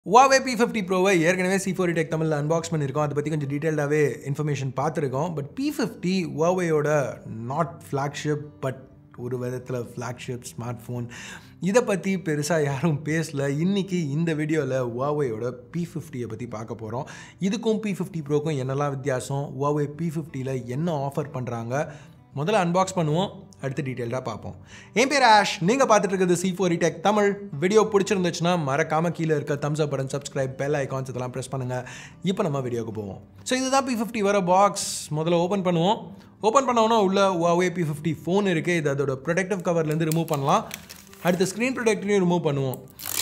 Huawei B fifty ப்ரோவை ஏற்கனவே C four tech தமிழில் அன்பாக்ஸ் பண்ணியிருக்கோம் அதை பற்றி கொஞ்சம் டீட்டெயில்டாகவே இன்ஃபர்மேஷன் பார்த்துருக்கோம் பட் பி ஃபிஃப்டி ஹுவாவேயோட நாட் ஃப்ளாக்ஷிப் பட் ஒரு விதத்தில் ஃப்ளாக்ஷிப் ஸ்மார்ட் ஃபோன் இதை பற்றி பெருசாக யாரும் பேசல இன்றைக்கி இந்த வீடியோவில் ஹுவாவேயோட பி ஃபிஃப்டியை பற்றி பார்க்க போகிறோம் இதுக்கும் பி ஃபிஃப்டி ப்ரோக்கும் என்னெல்லாம் வித்தியாசம் ஹுவாவே பி ஃபிஃப்டியில் என்ன ஆஃபர் பண்ணுறாங்க முதல்ல அன்பாக்ஸ் பண்ணுவோம் அடுத்து டீட்டெயில்டாக பார்ப்போம் என் பேர் ஆஷ் நீங்கள் பார்த்துட்டு இருக்கிறது C four tech Tamil video பிடிச்சிருந்துச்சுன்னா மறக்காம கீழே இருக்க thumbs up button subscribe bell icons இதெல்லாம் ப்ரெஸ் பண்ணுங்கள் இப்போ நம்ம வீடியோக்கு போவோம் ஸோ இதுதான் பி ஃபிஃப்டி வர பாக்ஸ் முதல்ல ஓப்பன் பண்ணுவோம் ஓப்பன் பண்ணோன்னா உள்ள Huawei பி ஃபிஃப்டி ஃபோன் இருக்குது இது அதோட ப்ரொடெக்டிவ் கவர்லேருந்து ரிமூவ் பண்ணலாம் அடுத்து ஸ்க்ரீன் ப்ரொடெக்டரையும் ரிமூவ் பண்ணுவோம்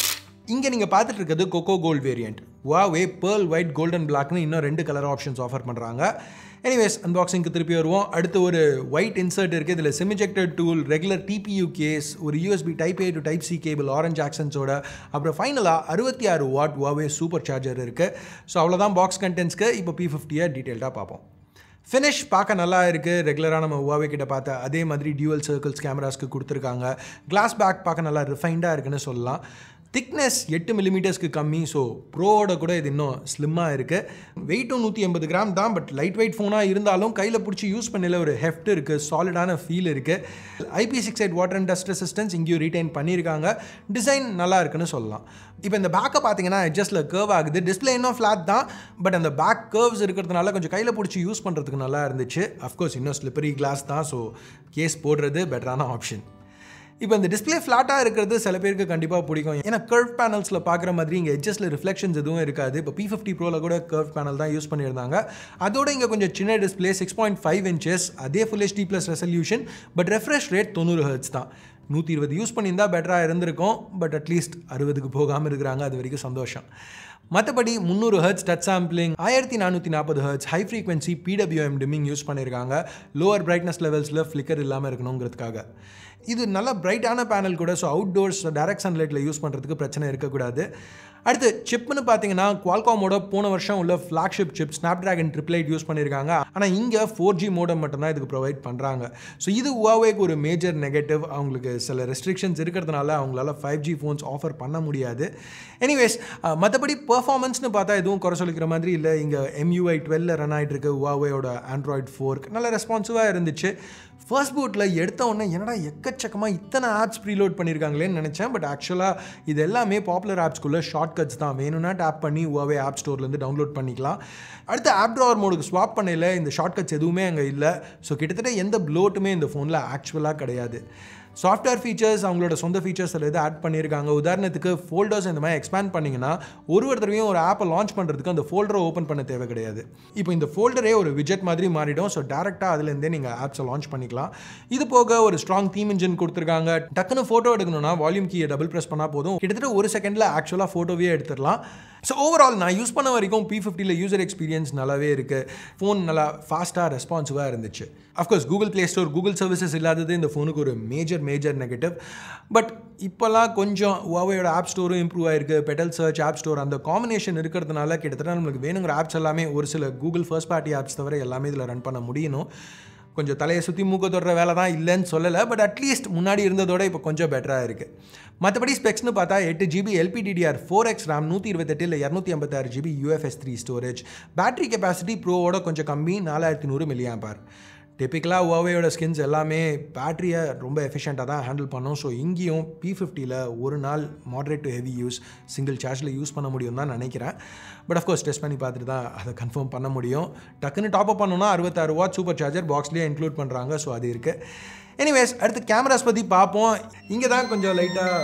இங்கே நீங்கள் பார்த்துட்டு இருக்கிறது cocoa gold variant Huawei pearl white golden பிளாக்னு இன்னும் ரெண்டு கலர் ஆப்ஷன்ஸ் ஆஃபர் பண்ணுறாங்க எனிவேஸ் அன்பாக்சிங்க்கு திருப்பி வருவோம் அடுத்து ஒரு ஒயிட் இன்சர்ட் இருக்குது இதில் செமிஜெக்டட் டூல் ரெகுலர் டிபியூ கேஸ் ஒரு USB type A to type C cable orange ஆக்சன்ஸோட அப்புறம் ஃபைனலாக அறுபத்தி ஆறு வாட் Huawei சூப்பர் சார்ஜர் இருக்குது ஸோ அவ்வளோதான் பாக்ஸ் கண்டென்ட்ஸ்க்கு இப்போ பி ஃபிஃப்டியை டீட்டெயில்டாக பார்ப்போம் ஃபினிஷ் பார்க்க நல்லா இருக்குது ரெகுலராக நம்ம Huawei கிட்ட பார்த்த அதே மாதிரி டியூவல் சர்க்கிள்ஸ் கேமராஸ்க்கு கொடுத்துருக்காங்க கிளாஸ் பேக் பார்க்க நல்லா ரிஃபைண்டாக இருக்குன்னு சொல்லலாம் திக்னஸ் எட்டு மில்லிமீட்டர்ஸ்க்கு கம்மி ஸோ ப்ரோவோட கூட இது இன்னும் ஸ்லிம்மாக இருக்குது வெயிட்டும் நூற்றி எண்பது கிராம் தான் பட் லைட் வெயிட் ஃபோனாக இருந்தாலும் கையில் பிடிச்சி யூஸ் பண்ணல ஒரு ஹெஃப்ட் இருக்குது சாலிடான ஃபீல் இருக்குது IP six eight water and dust resistance இங்கேயும் ரீடைன் பண்ணியிருக்காங்க டிசைன் நல்லா இருக்குன்னு சொல்லலாம் இப்போ இந்த பேக்கை பார்த்தீங்கன்னா எட்ஜஸ்ட்டில் கர்வ் ஆகுது டிஸ்பிளே இன்னும் ஃப்ளாட் தான் பட் அந்த பேக் கர்வ்ஸ் இருக்கிறதுனால கொஞ்சம் கையில் பிடிச்சி யூஸ் பண்ணுறதுக்கு நல்லா இருந்துச்சு அஃப்கோர்ஸ் இன்னும் ஸ்லிப்பரி கிளாஸ் தான் ஸோ கேஸ் போடுறது பெட்டரான ஆப்ஷன் இப்போ இந்த டிஸ்பிளே ஃப்ளாட்டாக இருக்கிறது சில பேருக்கு கண்டிப்பாக பிடிக்கும் ஏன்னா கர்வ் பேனல்ஸில் பார்க்குற மாதிரி இங்கே எட்ஜஸில் ரிஃப்ளெக்ஷன்ஸ் எதுவும் இருக்காது இப்போ பி ஃபிஃப்டி ப்ரோவில் கூட கர்வ் பேனல் தான் யூஸ் பண்ணியிருந்தாங்க அதோட இங்கே கொஞ்சம் சின்ன display six point five inches அதே full HD plus resolution but refresh rate தொண்ணூறு ஹர்ட்ஸ் தான் நூற்றி இருபது யூஸ் பண்ணியிருந்தா பெட்டராக இருந்திருக்கும் பட் அட்லீஸ்ட் அறுபதுக்கு போகாமல் இருக்கிறாங்க அது வரைக்கும் சந்தோஷம் மற்றபடி முந்நூறு ஹர்ட்ஸ் டச் சாம்பிளிங் ஆயிரத்தி நானூற்றி நாற்பது hertz high frequency PWM dimming use பண்ணியிருக்காங்க லோவர் பிரைட்னஸ் லெவல்ஸில் ஃப்ளிக்கர் இல்லாமல் இருக்கணுங்கிறதுக்காக இது நல்ல பிரைட்டான பேனல் கூட ஸோ அவுட்டோர்ஸ் டைரக்ட் சன்லைட்டில் யூஸ் பண்ணுறதுக்கு பிரச்சனை இருக்கக்கூடாது அடுத்து சிப்னு பார்த்தீங்கன்னா குவால்காமோட போன வருஷம் உள்ள flagship chip snapdragon triple eight use பண்ணியிருக்காங்க ஆனால் இங்கே ஃபோர் ஜி மோடம் மட்டும்தான் இதுக்கு ப்ரொவைட் பண்ணுறாங்க ஸோ இது Huaweiக்கு ஒரு மேஜர் நெகட்டிவ் அவங்களுக்கு சில ரெஸ்ட்ரிக்ஷன்ஸ் இருக்கிறதுனால அவங்களால ஃபைவ் ஜி ஃபோன்ஸ் ஆஃபர் பண்ண முடியாது எனிவேஸ் மற்றபடி பெர்ஃபார்மன்ஸ்னு பார்த்தா எதுவும் குறை சொல்லிக்கிற மாதிரி இல்லை இங்கே எம்யூஐ டுவெல்ல ரன் ஆகிட்டு இருக்கு Huaweiயோட ஆண்ட்ராய்ட் ஃபோர்க் நல்ல ரெஸ்பான்சிவாக இருந்துச்சு ஃபர்ஸ்ட் பூட்டில் எடுத்த உடனே என்னடா எக்கச்சக்கமாக இத்தனை ஆப்ஸ் ப்ரீலோட் பண்ணியிருக்காங்களேன்னு நினச்சேன் பட் ஆக்சுவலாக இது எல்லாமே பாப்புலர் ஆப்ஸ்குள்ளே ஷார்ட் கட்ஸ் தான் வேணும்னா டேப் பண்ணி Huawei ஆப் ஸ்டோர்லேருந்து டவுன்லோட் பண்ணிக்கலாம் அடுத்து ஆப் ட்ராவர் மோடுக்கு ஸ்வாப் பண்ணல இந்த ஷார்ட் கட்ஸ் எதுவுமே அங்கே இல்லை ஸோ கிட்டத்தட்ட எந்த ப்ளோட்டுமே இந்த ஃபோனில் ஆக்சுவலாக கிடையாது சாஃப்ட்வேர் ஃபீச்சர்ஸ் அவங்களோட சொந்த ஃபீச்சர்ஸ் எது ஆட் பண்ணியிருக்காங்க உதாரணத்துக்கு ஃபோல்டர்ஸ் இந்த மாதிரி எக்ஸ்பேண்ட் பண்ணிங்கன்னா ஒரு ஒரு தடவையும் ஒரு ஆப்பை லான்ச் பண்ணுறதுக்கு அந்த ஃபோல்டரை ஓப்பன் பண்ண தேவை கிடையாது இப்போ இந்த ஃபோல்டரே ஒரு விஜெட் மாதிரி மாறிடும் ஸோ டேரெக்டாக அதுலேருந்தே நீங்கள் ஆப்ஸை லான்ச் பண்ணிக்கலாம் இது போக ஒரு ஸ்ட்ராங் தீம் இன்ஜின் கொடுத்துருக்காங்க டக்குன்னு ஃபோட்டோ எடுக்கணும்னா வால்யூம் கீயை டபுள் ப்ரெஸ் பண்ணால் போதும் கிட்டத்தட்ட ஒரு செகண்டில் ஆக்சுவலாக ஃபோட்டோவே எடுத்துடலாம் ஸோ ஓவரால் நான் யூஸ் பண்ண வரைக்கும் பி ஃபிஃப்டியில் யூசர் எக்ஸ்பீரியன்ஸ் நல்லாவே இருக்குது ஃபோன் நல்லா ஃபாஸ்ட்டாக ரெஸ்பான்சிவாக இருந்துச்சு of course Google play store Google services இல்லாதது இந்த ஃபோனுக்கு ஒரு மேஜர் மேஜர் நெகட்டிவ் பட் இப்போல்லாம் கொஞ்சம் Huaweiயோட ஆப் ஸ்டோரும் இம்ப்ரூவ் ஆயிருக்கு பெட்டல் சர்ச் ஆப் ஸ்டோர் அந்த காம்பினேஷன் இருக்கிறதுனால கிட்டத்தட்ட நம்மளுக்கு வேணுங்கிற ஆப்ஸ் எல்லாமே ஒரு சில கூகுள் ஃபர்ஸ்ட் பார்ட்டி ஆப்ஸ் தவிர எல்லாமே இதில் ரன் பண்ண முடியணும் கொஞ்சம் தலையை சுற்றி மூக்க தொடுற வேலை தான் இல்லைன்னு சொல்லலை பட் அட்லீஸ்ட் முன்னாடி இருந்ததோட இப்போ கொஞ்சம் பெட்டராக இருக்குது மற்றபடி ஸ்பெக்ஸ்னு பார்த்தா எட்டு GB LPDDR four X RAM நூற்றி இருபத்தெட்டு இல்லை இரநூத்தி ஐம்பத்தாறு GB UFS three storage battery capacity ப்ரோவோட கொஞ்சம் கம்மி நாலாயிரத்தி நூறு மில்லியாம் பார் டிப்பிக்கலாக Huaweiயோட ஸ்கின்ஸ் எல்லாமே பேட்டரியை ரொம்ப எஃபிஷியண்ட்டாக தான் ஹேண்டில் பண்ணும் ஸோ இங்கேயும் பி ஃபிஃப்டியில் ஒரு நாள் moderate to heavy use single சார்ஜில் யூஸ் பண்ண முடியும் தான் நினைக்கிறேன் பட் அஃப்கோர்ஸ் டெஸ்ட் பண்ணி பார்த்துட்டு தான் அதை கன்ஃபார்ம் பண்ண முடியும் டக்குன்னு டாப் அப் பண்ணணும்னா அறுபத்தாறு வாட் சூப்பர் சார்ஜர் பாக்ஸ்லேயே இன்க்ளூட் பண்ணுறாங்க ஸோ அது இருக்குது எனிவேஸ் அடுத்து கேமராஸ் பற்றி பார்ப்போம் இங்கே தான் கொஞ்சம் லைட்டாக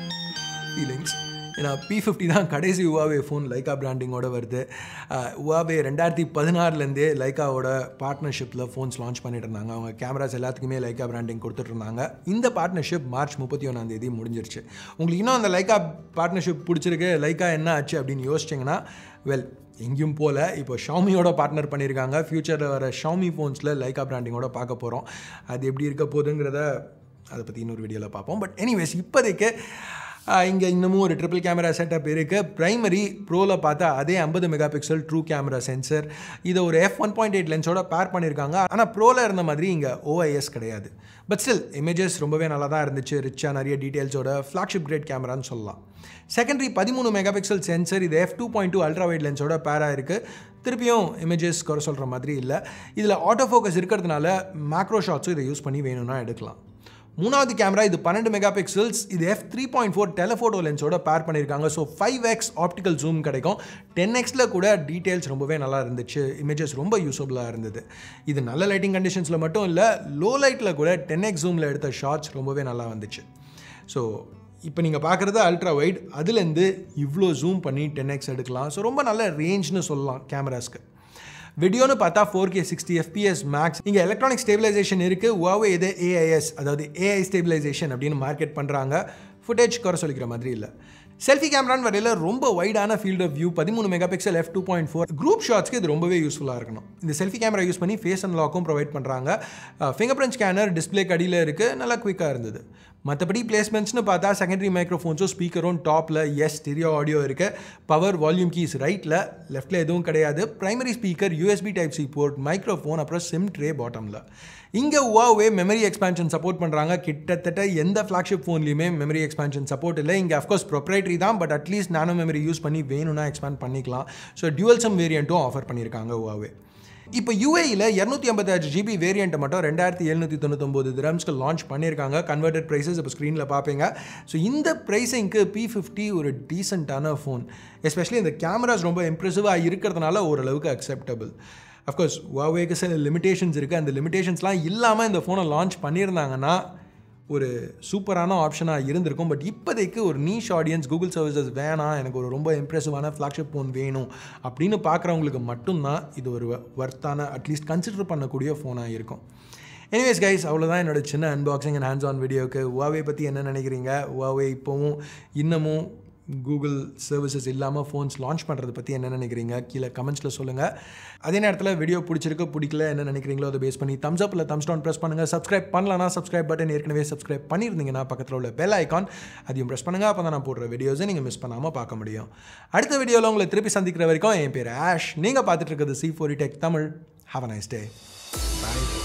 ஃபீலிங்ஸ் ஏன்னா பி ஃபிஃப்டி தான் கடைசி Huawei ஃபோன் லைக்கா பிராண்டிங்கோட வருது Huawei ரெண்டாயிரத்தி பதினாறுலேருந்தே லைக்காவோட பார்ட்னர்ஷிப்பில் ஃபோன்ஸ் லான்ச் பண்ணிட்டு இருந்தாங்க அவங்க கேமராஸ் எல்லாத்துக்குமே லைக்கா பிராண்டிங் கொடுத்துட்டு இருந்தாங்க இந்த பார்ட்னர்ஷிப் மார்ச் முப்பத்தி ஒன்றாம் தேதி முடிஞ்சிருச்சு உங்களுக்கு இன்னும் அந்த லைக்கா பார்ட்னர்ஷிப் பிடிச்சிருக்கு லைக்கா என்ன ஆச்சு அப்படின்னு யோசிச்சிங்கன்னா வெல் எங்கேயும் போல இப்போ ஷாமியோட பார்ட்னர் பண்ணியிருக்காங்க ஃப்யூச்சரில் வர ஷாமி ஃபோன்ஸில் லைக்கா பிராண்டிங்கோட பார்க்க போகிறோம் அது எப்படி இருக்க போகுதுங்கிறத அதை பற்றி இன்னொரு வீடியோவில் பார்ப்போம் பட் எனிவேஸ் இப்போதைக்கு இங்கே இன்னமும் ஒரு ட்ரிபிள் கேமரா செட்டப் இருக்குது ப்ரைமரி ப்ரோவில் பார்த்தா அதே ஐம்பது mega pixel true camera sensor இதை ஒரு எஃப் ஒன் பாயிண்ட் எயிட் லென்ஸோட பேர் பண்ணியிருக்காங்க ஆனால் ப்ரோவில் இருந்த மாதிரி இங்கே ஓஐஎஸ் கிடையாது பட் ஸ்டில் இமேஜஸ் ரொம்பவே நல்லா தான் இருந்துச்சு ரிச்சாக நிறைய டீட்டெயில்ஸோட ஃப்ளாக்ஷிப் கிரேட் கேமரான்னு சொல்லலாம் செகண்டரி பதிமூணு மெகா பிக்சல் சென்சர் இது F two point two ultra wide லென்ஸோட பேராக இருக்குது திருப்பியும் இமேஜஸ் குறை சொல்கிற மாதிரி இல்லை இதில் ஆட்டோ ஃபோக்கஸ் இருக்கிறதுனால மேக்ரோ ஷாட்ஸும் இதை யூஸ் பண்ணி வேணும்னா எடுக்கலாம் மூணாவது கேமரா இது பன்னெண்டு மெகா பிக்சல்ஸ் இது F three point four telephoto லென்ஸோட பேர் பண்ணியிருக்காங்க so five X optical zoom கிடைக்கும் டென் எக்ஸில் கூட டீட்டெயில்ஸ் ரொம்பவே நல்லா இருந்துச்சு இமேஜஸ் ரொம்ப யூஸபுளாக இருந்தது இது நல்ல லைட்டிங் கண்டிஷன்ஸில் மட்டும் இல்லை லோ லைட்டில் கூட டென் எக்ஸ் ஜூமில் எடுத்த ஷார்ட்ஸ் ரொம்பவே நல்லா வந்துச்சு ஸோ இப்போ நீங்கள் பார்க்குறது அல்ட்ரா வைட் அதுலேருந்து இவ்வளோ ஜூம் பண்ணி டென் எக்ஸ் எடுக்கலாம் ஸோ ரொம்ப நல்ல ரேஞ்ச்னு சொல்லலாம் கேமராஸ்க்கு வீடியோன்னு பார்த்தா four K sixty FPS max இங்கே எலக்ட்ரானிக் ஸ்டேபிளைசேஷன் இருக்குது ஓவே இது ஏஐஎஸ் அதாவது ஏஐ ஸ்டேபிளைசேஷன் அப்படின்னு மார்க்கெட் பண்ணுறாங்க ஃபுட்டேஜ் குறை சொல்லிக்கிற மாதிரி இல்லை செல்ஃபி கேமரான்னு வரையில் ரொம்ப வைடான ஃபீல்ட் ஆஃப் வியூ பதிமூணு mega pixel F two point four group ஷாட்ஸ்க்கு இது ரொம்பவே யூஸ்ஃபுல்லாக இருக்கணும் இந்த செல்ஃபி கேமரா யூஸ் பண்ணி ஃபேஸ் அண்ட் லாக்கும் ப்ரொவைட் பண்ணுறாங்க ஃபிங்கர் பிரிண்ட் ஸ்கேனர் டிஸ்பிளே கடியில் இருக்குது நல்லா குயிக்காக இருந்தது மற்றபடி பிளேஸ்மெண்ட்ஸ்னு பார்த்தா செகண்டரி மைக்ரோஃபோன்ஸும் ஸ்பீக்கரும் டாப்பில் எஸ் ஸ்டெரியோ ஆடியோ இருக்குது பவர் வால்யூம் கீஸ் ரைட்டில் லெஃப்ட்டில் எதுவும் கிடையாது primary speaker USB type C port microphone அப்புறம் சிம் ட்ரே பாட்டமில் இங்கே உவாவே மெமரி எக்ஸ்பான்ஷன் சப்போர்ட் பண்ணுறாங்க கிட்டத்தட்ட எந்த ஃப்ளாக்ஷிப் ஃபோன்லையுமே மெமரி எக்ஸ்பான்ஷன் சப்போர்ட் இல்லை இங்கே அஃப்கோர்ஸ் ப்ரொப்ரைட்ரி தான் but at least nano memory use பண்ணி வேணும்னா எக்ஸ்பேண்ட் பண்ணிக்கலாம் ஸோ டியூவல் சம் வேரியண்ட்டும் ஆஃபர் பண்ணியிருக்காங்க உவாவே இப்போ யூஏயில் இரநூத்தி ஐம்பத்தாறு ஜிபி வேரியண்ட்டை மட்டும் ரெண்டாயிரத்தி எழுநூற்றி தொண்ணூத்தொம்பது திரம்ஸ்க்கு லான்ச் பண்ணியிருக்காங்க கன்வெர்டட் ப்ரைஸஸ் இப்போ ஸ்க்ரீனில் பார்ப்பீங்க ஸோ இந்த ப்ரைஸிங்க்கு பி ஃபிஃப்டி ஒரு டீசெண்டான ஃபோன் எஸ்பெஷலி இந்த கேமராஸ் ரொம்ப இம்ப்ரெசிவாக இருக்கிறதுனால ஓரளவுக்கு அக்செப்டபிள் அஃப்கோர்ஸ் வாவேக்கு சில லிமிடேஷன்ஸ் இருக்குது அந்த லிமிடேஷன்ஸ்லாம் இல்லாமல் இந்த ஃபோனை லான்ச் பண்ணியிருந்தாங்கன்னா ஒரு சூப்பரான ஆப்ஷனாக இருந்திருக்கும் பட் இப்போதைக்கு ஒரு நீஷ் ஆடியன்ஸ் கூகுள் சர்வீசஸ் வேணாம் எனக்கு ஒரு ரொம்ப இம்ப்ரெசிவான ஃப்ளாக்ஷிப் ஃபோன் வேணும் அப்படின்னு பார்க்குறவங்களுக்கு மட்டும்தான் இது ஒரு ஒர்த்தான அட்லீஸ்ட் கன்சிடர் பண்ணக்கூடிய ஃபோனாக இருக்கும் எனிவேஸ் கைஸ் அவ்வளோதான் என்னோட சின்ன அன்பாக்சிங் அண்ட் ஹேண்ட்ஸ் ஆன் வீடியோக்கு வாவே பற்றி என்ன நினைக்கிறீங்க வாவே இப்போவும் இன்னமும் கூகுள் சர்வீசஸ் இல்லாமல் ஃபோன்ஸ் லான்ச் பண்ணுறதை பற்றி என்ன நினைக்கிறீங்க கீழே கமெண்ட்ஸில் சொல்லுங்கள் அதே நேரத்தில் வீடியோ பிடிச்சிருக்கு பிடிக்கல என்ன நினைக்கிறீங்களோ அதை பேஸ் பண்ணி தம்ஸ் அப்பில் தம்ஸ் டவுன் ப்ரெஸ் பண்ணுங்கள் சப்ஸ்கிரைப் பண்ணலனா சப்ஸ்கிரைப் பட்டன் ஏற்கனவே சப்ஸ்கிரைப் பண்ணியிருந்தீங்கன்னா பக்கத்தில் உள்ள பெல் ஐக்கான் அதையும் ப்ரெஸ் பண்ணுங்கள் அப்போ தான் நான் போடுற வீடியோஸை நீங்கள் மிஸ் பண்ணாமல் பார்க்க முடியும் அடுத்த வீடியோவில் உங்களை திருப்பி சந்திக்கிற வரைக்கும் என் பேர் ஆஷ் நீங்கள் பார்த்துட்டு இருக்கிறது C four E tech Tamil have a nice day bye